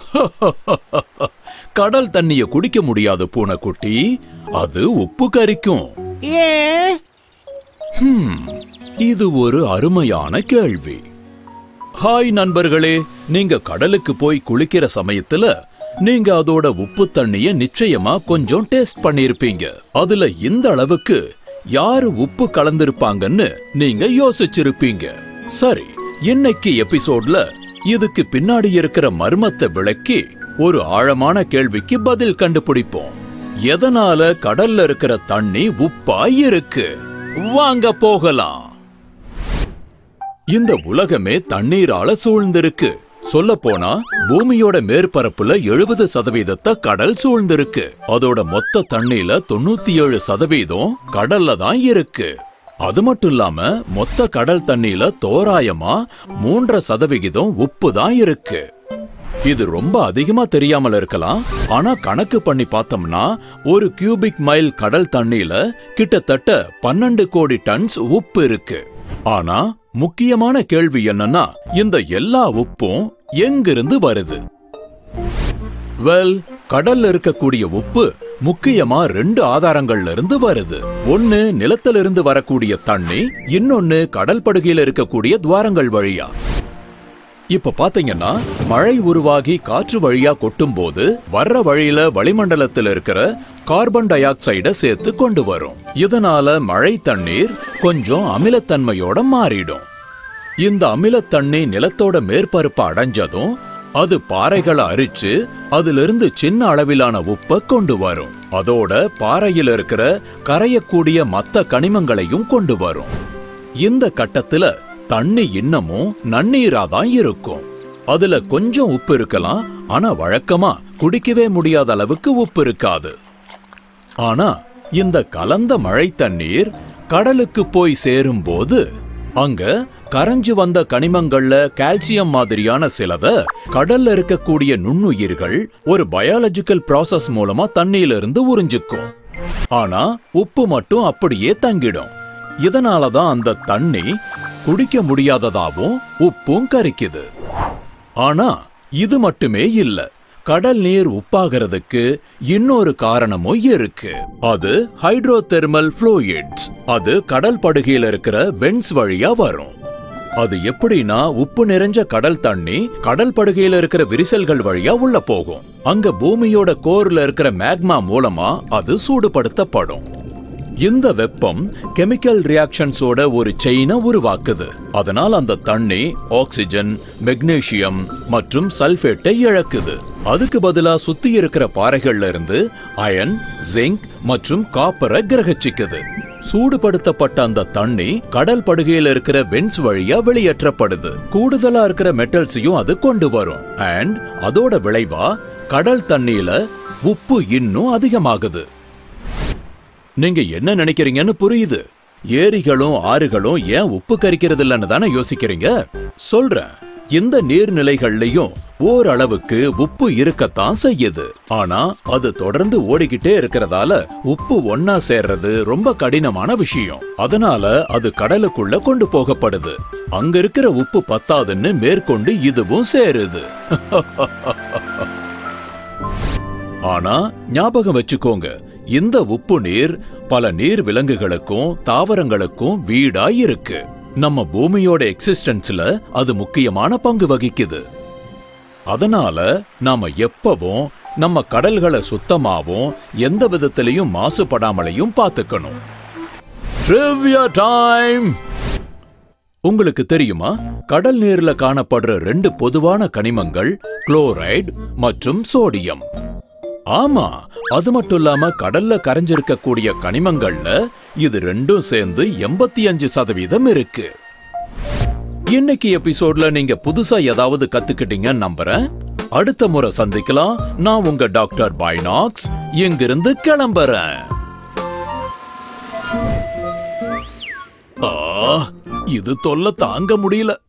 கடல் தண்ணிய குடிக்க முடியாது பூனைக்குட்டி அது உப்பு கரிக்கும் ஏன் இது ஒரு அருமையான கேள்வி ஹாய் நண்பர்களே நீங்க கடலுக்கு போய் குளிக்கிற சமயத்துல நீங்க அதோட உப்பு தண்ணிய நிச்சயமா கொஞ்சம் டேஸ்ட் பண்ணிருப்பீங்க அதுல இந்த அளவுக்கு யாரு உப்பு கலந்திருப்பாங்கன்னு நீங்க யோசிச்சிருப்பீங்க சரி இன்னைக்கு எபிசோட்ல இதுக்கு பின்னாடி இருக்கிற மர்மத்தை விளக்கி ஒரு ஆழமான கேள்விக்கு பதில் கண்டுபிடிப்போம் எதனால கடல்ல இருக்கிற தண்ணி உப்பா இருக்கு வாங்க போகலாம் இந்த உலகமே தண்ணீரால சூழ்ந்திருக்கு சொல்ல போனா பூமியோட மேற்பரப்புல எழுபது சதவீதத்தை கடல் சூழ்ந்திருக்கு அதோட மொத்த தண்ணீல தொண்ணூத்தி ஏழு சதவீதம் கடல்ல தான் இருக்கு அது மட்டும் இல்லாம மொத்த கடல் தண்ணீல தோராயமா மூன்றரை சதவிகிதம் உப்பு தான் இருக்கு இது ரொம்ப அதிகமா தெரியாமல் இருக்கலாம் ஆனா கணக்கு பண்ணி பார்த்தோம்னா ஒரு கியூபிக் மைல் கடல் தண்ணியில கிட்டத்தட்ட பன்னெண்டு கோடி டன்ஸ் உப்பு இருக்கு ஆனா முக்கியமான கேள்வி என்னன்னா இந்த எல்லா உப்பும் எங்கிருந்து வருது வெல் கடல்ல இருக்கக்கூடிய உப்பு முக்கியமா ரெண்டு ஆதாரங்கள்ல இருந்து வருது ஒன்னு நிலத்திலிருந்து இருந்து வரக்கூடிய தண்ணி இன்னொன்னு கடல் படுகையில இருக்கக்கூடிய துவாரங்கள் வழியா இப்ப பாத்தீங்கன்னா மழை உருவாகி காற்று வழியா கொட்டும் போது வர்ற வழியில வளிமண்டலத்தில் இருக்கிற கார்பன் டை ஆக்சைட சேர்த்து கொண்டு வரும் இதனால மழை தண்ணீர் கொஞ்சம் அமிலத்தன்மையோட மாறிடும் இந்த அமிலத்தண்ணி நிலத்தோட மேற்பரப்பு அடைஞ்சதும் அது பாறைகளை அரிச்சு அதிலிருந்து சின்ன அளவிலான உப்பை கொண்டு வரும் அதோட பாறையில இருக்கிற கரையக்கூடிய மத்த கனிமங்களையும் கொண்டு வரும் இந்த கட்டத்துல தண்ணி இன்னமும் நன்னீரா தான் இருக்கும் அதுல கொஞ்சம் உப்பு இருக்கலாம் ஆனா வழக்கமா குடிக்கவே முடியாத அளவுக்கு உப்பு இருக்காது ஆனா இந்த கலந்த மழை தண்ணீர் கடலுக்கு போய் சேரும்போது அங்க கரைஞ்சு வந்த கனிமங்கள்ல கால்சியம் மாதிரியான சிலத கடல்ல இருக்கக்கூடிய நுண்ணுயிர்கள் ஒரு பயாலஜிக்கல் process மூலமா தண்ணியில இருந்து உறிஞ்சுக்கும் ஆனா உப்பு மட்டும் அப்படியே தங்கிடும் இதனாலதான் அந்த தண்ணி குடிக்க முடியாததாவும் உப்பும் கரிக்குது ஆனா இது மட்டுமே இல்ல கடல் நீர் உப்பாகிறதுக்கு இன்னொரு காரணமும் இருக்கு அது ஹைட்ரோதெர்மல் ஃப்ளூயிட்ஸ் அது கடல் படுகையில இருக்கிற வென்ஸ் வழியா வரும் அது எப்படின்னா உப்பு நிறைஞ்ச கடல் தண்ணி கடல் படுகையில இருக்கிற விரிசல்கள் வழியா உள்ள போகும் அங்க பூமியோட கோர்ல இருக்கிற மேக்மா மூலமா அது சூடுபடுத்தப்படும் இந்த வெப்பம் கெமிக்கல் ரியாக்ஷன்ஸோட ஒரு செயினை உருவாக்குது அதனால் அந்த தண்ணி ஆக்சிஜன் மெக்னீசியம் மற்றும் சல்பேட்டை இழக்குது அதுக்கு பதிலா சுத்தி இருக்கிற பாறைகள்ல இருந்து அயன் ஜிங்க் மற்றும் காப்பரை கிரகிச்சிக்குது சூடுபடுத்தப்பட்ட அந்த தண்ணி கடல் படுகையில இருக்கிற வென்ஸ் வழியா வெளியேற்றப்படுது கூடுதலா இருக்கிற மெட்டல்ஸையும் அது கொண்டு வரும் அண்ட் அதோட விளைவா கடல் தண்ணியில உப்பு இன்னும் அதிகமாகுது நீங்க என்ன நினைக்கிறீங்கன்னு புரியுது ஏரிகளும் ஆறுகளும் ஏன் உப்பு கரிக்கிறது இல்லைன்னு தானே யோசிக்கிறீங்க சொல்றேன் இந்த நீர்நிலைகள்லயும் ஓரளவுக்கு உப்பு இருக்கத்தான் செய்யுது ஆனா அது தொடர்ந்து ஓடிக்கிட்டே இருக்கிறதால உப்பு ஒன்னா சேர்றது ரொம்ப கடினமான விஷயம் அதனால அது கடலுக்குள்ள கொண்டு போகப்படுது அங்க இருக்கிற உப்பு பத்தாதுன்னு மேற்கொண்டு இதுவும் சேருது ஆனா ஞாபகம் வச்சுக்கோங்க இந்த உப்பு நீர் பல நீர் விலங்குகளுக்கும் தாவரங்களுக்கும் வீடா இருக்கு நம்ம பூமியோட எக்ஸிஸ்டன்ஸ்ல அது முக்கியமான பங்கு வகிக்குது அதனால நாம எப்பவும் நம்ம கடல்களை சுத்தமாவும் எந்த விதத்திலையும் மாசுபடாமலையும் பார்த்துக்கணும் Trivia time உங்களுக்கு தெரியுமா கடல் நீர்ல காணப்படுற ரெண்டு பொதுவான கனிமங்கள் குளோரைடு மற்றும் சோடியம் ஆமா அது மட்டும் இல்லாம கடல்ல கரைஞ்சிருக்கக்கூடிய கனிமங்கள்ல இது ரெண்டும் சேர்ந்து எண்பத்தி அஞ்சு சதவீதம் இருக்கு இன்னைக்கு எபிசோட்ல நீங்க புதுசா ஏதாவது கத்துக்கிட்டீங்கன்னு நம்புறேன் அடுத்த முறை சந்திக்கலாம் நான் உங்க டாக்டர் பைனாக்ஸ் இங்கிருந்து கிளம்புறேன் ஆ, இது தொல்லை தாங்க முடியல